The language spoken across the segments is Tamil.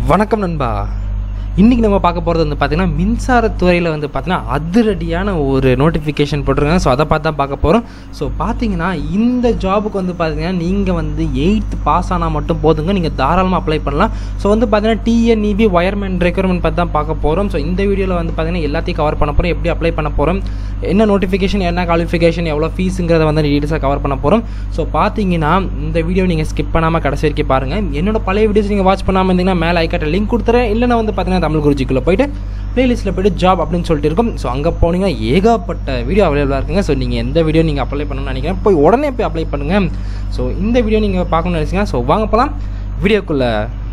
வணக்கம் நண்பா இன்றைக்கி நம்ம பார்க்க போகிறது வந்து பார்த்திங்கன்னா மின்சாரத்துறையில் வந்து பார்த்திங்கன்னா அதிரடியான ஒரு நோட்டிஃபிகேஷன் போட்டிருக்காங்க ஸோ அதை பார்த்து தான் பார்க்க போகிறோம் ஸோ பார்த்தீங்கன்னா இந்த ஜாபுக்கு வந்து பார்த்தீங்கன்னா நீங்கள் வந்து எயித்து பாஸ் ஆனால் மட்டும் போதுங்க நீங்கள் தாராளமாக அப்ளை பண்ணலாம் ஸோ வந்து பார்த்தீங்கன்னா டிஎன்இபி ஒயர்மேன் ரெக்யர்மெண்ட் பார்த்து தான் பார்க்க போகிறோம் ஸோ இந்த வீடியோவில் வந்து பார்த்தீங்கன்னா எல்லாத்தையும் கவர் பண்ண போகிறோம் எப்படி அப்ளை பண்ண போகிறோம் என்ன நோட்டிஃபிகேஷன் என்ன குவாலிஃபிகேஷன் எவ்வளோ ஃபீஸுங்கிறத வந்து டீட்டெயில்ஸாக கவர் பண்ண போகிறோம் ஸோ பார்த்தீங்கன்னா இந்த வீடியோ நீங்கள் ஸ்கிப் பண்ணாமல் கடைசி வரைக்கும் பாருங்கள் என்னோட பழைய வீடியோஸ் நீங்கள் வாட்ச் பண்ணாமல் இருந்தீங்கன்னா மேலே ஐக்காட்ட லிங்க் கொடுத்துறேன் இல்லைனா வந்து பார்த்தீங்கன்னா தமிழ் குருஜிக்குள்ளே போயிட்டு ப்ளேலிஸ்ட்டில் போய்ட்டு ஜாப் அப்படின்னு சொல்லிட்டு இருக்கும் ஸோ அங்கே போனீங்கன்னா ஏகப்பட்ட வீடியோ அவைலபிளாக இருக்குங்க ஸோ நீங்கள் எந்த வீடியோ நீங்கள் அப்ளை பண்ணணும்னு நினைக்கிறேன் போய் உடனே போய் அப்ளை பண்ணுங்கள் ஸோ இந்த வீடியோ நீங்கள் பார்க்கணும்னு நினச்சிங்க ஸோ வாங்க போகலாம் வீடியோக்குள்ளே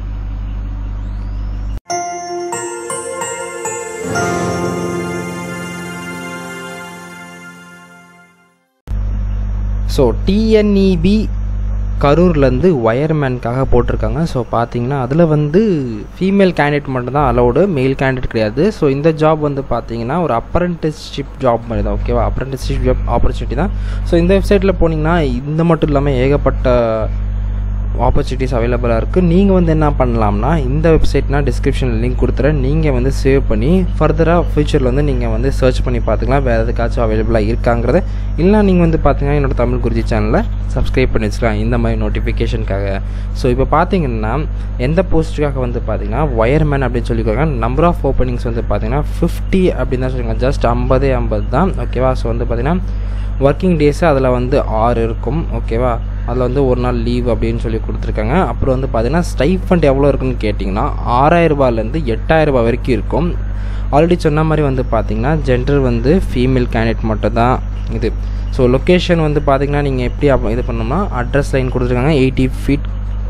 ஸோ டிஎன்இபி கரூர்லேருந்து ஒயர்மேனுக்காக போட்டிருக்காங்க ஸோ பார்த்தீங்கன்னா அதில் வந்து ஃபீமேல் கேண்டிடேட் மட்டும் தான் அலௌடு மேல் கேண்டிடேட் கிடையாது ஸோ இந்த ஜாப் வந்து பார்த்தீங்கன்னா ஒரு அப்ரண்டிஸ்ஷிப் ஜாப் மாதிரி தான் ஓகேவா அப்ரண்டிஸ்ஷிப் ஜாப் ஆப்பர்ச்சுனிட்டி தான் ஸோ இந்த வெப்சைட்டில் போனீங்கன்னா இந்த மட்டும் இல்லாமல் ஏகப்பட்ட ஆப்பர்ச்சுனிட்டிஸ் அவைலபிளாக இருக்குது நீங்கள் வந்து என்ன பண்ணலாம்னா இந்த வெப்சைட்னா டிஸ்கிரிப்ஷனில் லிங்க் கொடுத்துறேன் நீங்கள் வந்து சேவ் பண்ணி ஃபர்தராக ஃபியூச்சரில் வந்து நீங்கள் வந்து சர்ச் பண்ணி பார்த்துக்கலாம் வேறு எதுக்காச்சும் அவைலபிளாக இருக்காங்கிறத இல்லை நீங்கள் வந்து பார்த்தீங்கன்னா என்னோட தமிழ் குருஜி சேனலை சப்ஸ்கிரைப் பண்ணி வச்சுக்கலாம் இந்த மாதிரி நோட்டிஃபிகேஷனுக்காக ஸோ இப்போ பார்த்தீங்கன்னா எந்த போஸ்ட்டுக்காக வந்து பார்த்தீங்கன்னா ஒயர்மேன் அப்படின்னு சொல்லியிருக்காங்க நம்பர் ஆஃப் ஓப்பனிங்ஸ் வந்து பார்த்தீங்கன்னா ஃபிஃப்டி அப்படின்னு தான் சொல்லுவாங்க ஜஸ்ட் ஐம்பதே ஐம்பது தான் ஓகேவா ஸோ வந்து பார்த்தீங்கன்னா ஒர்க்கிங் டேஸு அதில் வந்து ஆறு இருக்கும் ஓகேவா அதில் வந்து ஒரு நாள் லீவ் அப்படின்னு சொல்லி கொடுத்துருக்காங்க அப்புறம் வந்து பார்த்தீங்கன்னா ஸ்டைஃபண்ட் எவ்வளோ இருக்குன்னு கேட்டிங்கன்னா ஆறாயிரரூபாலேருந்து எட்டாயிரரூபா வரைக்கும் இருக்கும் ஆல்ரெடி சொன்ன மாதிரி வந்து பார்த்திங்கன்னா ஜென்டர் வந்து ஃபீமேல் கேண்டிடேட் மட்டும் தான் இது ஸோ லொக்கேஷன் வந்து பார்த்திங்கன்னா நீங்கள் எப்படி அப்ப இது பண்ணோம்னா அட்ரஸ் லைன் கொடுத்துருக்காங்க eighty feet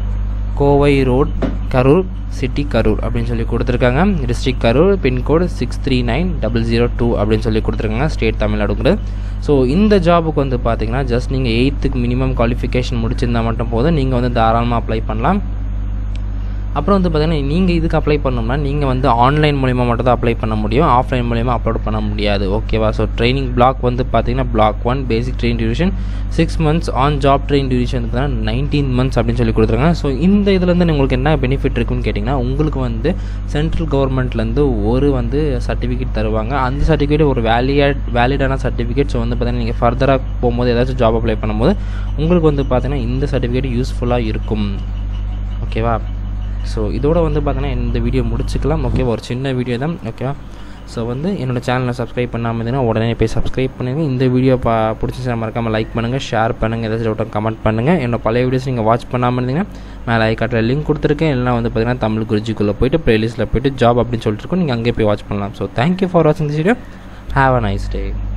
Kovai road Karur city Karur அப்படின்னு சொல்லி கொடுத்துருக்காங்க district Karur pincode six three nine double zero two அப்படின்னு சொல்லி கொடுத்துருக்காங்க ஸ்டேட் தமிழ்நாடுங்கிறது ஸோ இந்த ஜாபுக்கு வந்து பார்த்தீங்கன்னா ஜஸ்ட் நீங்கள் எயித்துக்கு மினிமம் குவாலிஃபிகேஷன் முடிச்சிருந்தா மட்டும் போதும் நீங்கள் வந்து தாராளமாக அப்ளை பண்ணலாம் அப்புறம் வந்து பார்த்தீங்கன்னா நீங்கள் இதுக்கு அப்ளை பண்ணோம்னா நீங்கள் வந்து ஆன்லைன் மூலிமா மட்டும் தான் அப்ளை பண்ண முடியும் ஆஃப்லைன் மூலிமா அப்லோட் பண்ண முடியாது ஓகேவா ஸோ ட்ரைனிங் பிளாக் வந்து பார்த்தீங்கன்னா block one basic train duration six months on job train duration பார்த்தீங்கன்னா நைன்டீன் மந்த்ஸ் அப்படின்னு சொல்லி கொடுத்துருக்காங்க ஸோ இந்த இதுலேருந்து உங்களுக்கு என்ன பெனிஃபிட் இருக்குன்னு கேட்டிங்கன்னா உங்களுக்கு வந்து சென்ட்ரல் கவர்மெண்ட்லேருந்து ஒரு வந்து சர்டிஃபிகேட் தருவாங்க அந்த சர்டிஃபிகேட் ஒரு வேலியட் வேலிடான சர்டிஃபிகேட் ஸோ வந்து பார்த்தீங்கன்னா நீங்கள் ஃபர்தராக போகும்போது ஏதாச்சும் ஜாப் அப்ளை பண்ணும்போது உங்களுக்கு வந்து பார்த்தீங்கன்னா இந்த சர்டிஃபிகேட் யூஸ்ஃபுல்லாக இருக்கும் ஓகேவா ஸோ இதோட வந்து பார்த்தீங்கன்னா இந்த வீடியோ முடிச்சுக்கலாம் ஓகேவா ஒரு சின்ன வீடியோ தான் ஓகேவா ஸோ வந்து என்னோட சேனலை சப்ஸ்கிரைப் பண்ணாமல் இருந்தீங்கன்னா உடனே போய் சப்ஸ்கிரைப் பண்ணுங்கள் இந்த வீடியோ பா பிடிச்சிச்சுன்னா மறக்காமல் லைக் பண்ணுங்கள் ஷேர் பண்ணுங்கள் ஏதாச்சும் டவுட்டாக கமெண்ட் பண்ணுங்கள் என்னோட பழைய வீடியோஸ் நீங்கள் வாட்ச் பண்ணாமல் இருந்தீங்கன்னா மேலே ஐக்காட்டில் லிங்க் கொடுத்துருக்கேன் இல்லைனா வந்து பார்த்தீங்கன்னா தமிழ் குருஜிக்குள்ளே போயிட்டு ப்ளேலிஸ்ட்டில் போயிட்டு ஜாப் அப்படின்னு சொல்லிட்டு இருக்கோம் நீங்கள் அங்கேயே போய் வாட்ச் பண்ணலாம் ஸோ தேங்க்யூ ஃபார் வாட்சிங் this video have a nice day